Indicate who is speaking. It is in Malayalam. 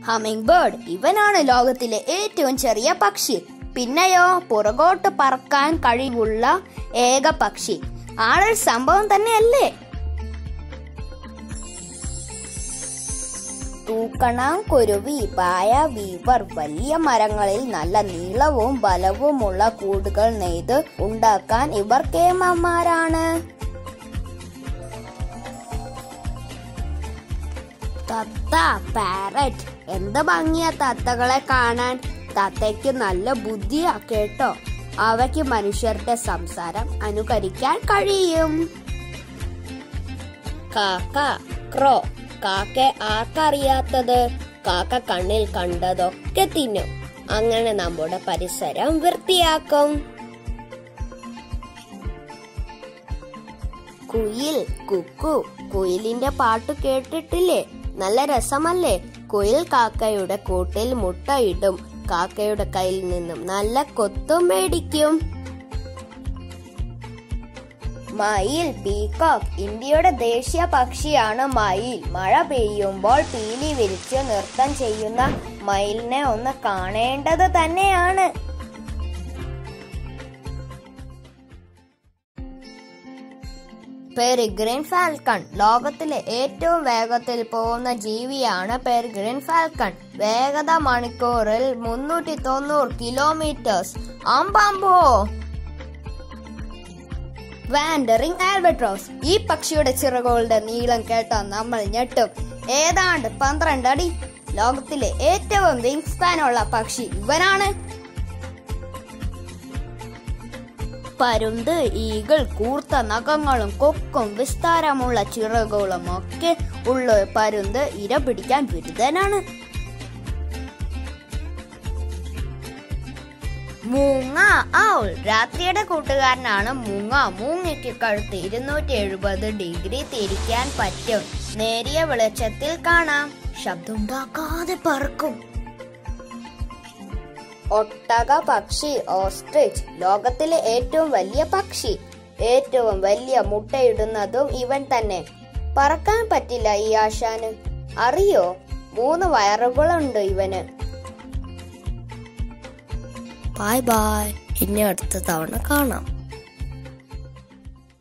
Speaker 1: ഹമ്മിങ് ബേർഡ് ഇവനാണ് ലോകത്തിലെ ഏറ്റവും ചെറിയ പക്ഷി പിന്നെയോ പുറകോട്ട് പറക്കാൻ കഴിവുള്ള ഏക പക്ഷി ആളൊരു സംഭവം തന്നെയല്ലേ തൂക്കണം കുരുവി പായ വീവർ വലിയ മരങ്ങളിൽ നല്ല നീളവും ബലവുമുള്ള കൂടുകൾ നെയ്ത് ഉണ്ടാക്കാൻ ഇവർ കേമന്മാരാണ് തത്ത പാരറ്റ് എന്ത് ഭംഗിയ തത്തകളെ കാണാൻ തത്തയ്ക്ക് നല്ല ബുദ്ധിയാ കേട്ടോ അവയ്ക്ക് മനുഷ്യരുടെ സംസാരം അനുകരിക്കാൻ കഴിയും കാക്ക ക്രോ കാക്ക ആർക്കറിയാത്തത് കാക്ക കണ്ണിൽ കണ്ടതൊക്കെ തിന്നും അങ്ങനെ നമ്മുടെ പരിസരം വൃത്തിയാക്കും കുയിൽ കുക്കു കുയിലിന്റെ പാട്ട് കേട്ടിട്ടില്ലേ നല്ല രസമല്ലേ കുയിൽ കാക്കയുടെ കൂട്ടിൽ മുട്ടയിടും കാക്കയുടെ കയ്യിൽ നിന്നും നല്ല കൊത്തും മേടിക്കും മയിൽ പീകോക്ക് ഇന്ത്യയുടെ ദേശീയ പക്ഷിയാണ് മയിൽ മഴ പെയ്യുമ്പോൾ പീലി വിരിച്ച് നൃത്തം ചെയ്യുന്ന മയിലിനെ ഒന്ന് കാണേണ്ടത് തന്നെയാണ് പെരിഗ്രിൻ ഫാൽക്കൺ ലോകത്തിലെ ഏറ്റവും വേഗത്തിൽ പോകുന്ന ജീവിയാണ് പെരിഗ്രിൻ ഫാൽക്കൺ വേഗത മണിക്കൂറിൽ മുന്നൂറ്റി തൊണ്ണൂറ് കിലോമീറ്റേഴ്സ് അമ്പമ്പോ വാൻഡറിംഗ് ആൽബട്രോസ് ഈ പക്ഷിയുടെ ചിറകുകളുടെ നീളം കേട്ടാൽ നമ്മൾ ഞെട്ടും ഏതാണ്ട് പന്ത്രണ്ട് അടി ലോകത്തിലെ ഏറ്റവും വിങ് സ്പാനുള്ള പക്ഷി ഇവനാണ് പരുന്ത് ഈഗിൾ കൂർത്ത നഖങ്ങളും കൊക്കും വിസ്താരമുള്ള ചിറകുകളും ഒക്കെ ഉള്ള പരുന്ത് ഇര പിടിക്കാൻ ബിരുദനാണ് മൂങ്ങ ഔൾ രാത്രിയുടെ കൂട്ടുകാരനാണ് മൂങ്ങ മൂങ്ങയ്ക്ക് കഴുത്ത് ഇരുന്നൂറ്റി എഴുപത് ഡിഗ്രി തിരിക്കാൻ പറ്റും നേരിയ വെളിച്ചത്തിൽ കാണാം ശബ്ദമുണ്ടാക്കാതെ പറക്കും ഒട്ടക പക്ഷി ഓസ്ട്രിച്ച് ലോകത്തിലെ ഏറ്റവും വലിയ പക്ഷി ഏറ്റവും വലിയ മുട്ടയിടുന്നതും ഇവൻ തന്നെ പറക്കാൻ പറ്റില്ല ഈ ആശാന് അറിയോ മൂന്ന് വയറുകളുണ്ട് ഇവന്
Speaker 2: ബായ് ബായ് ഇനി അടുത്ത തവണ കാണാം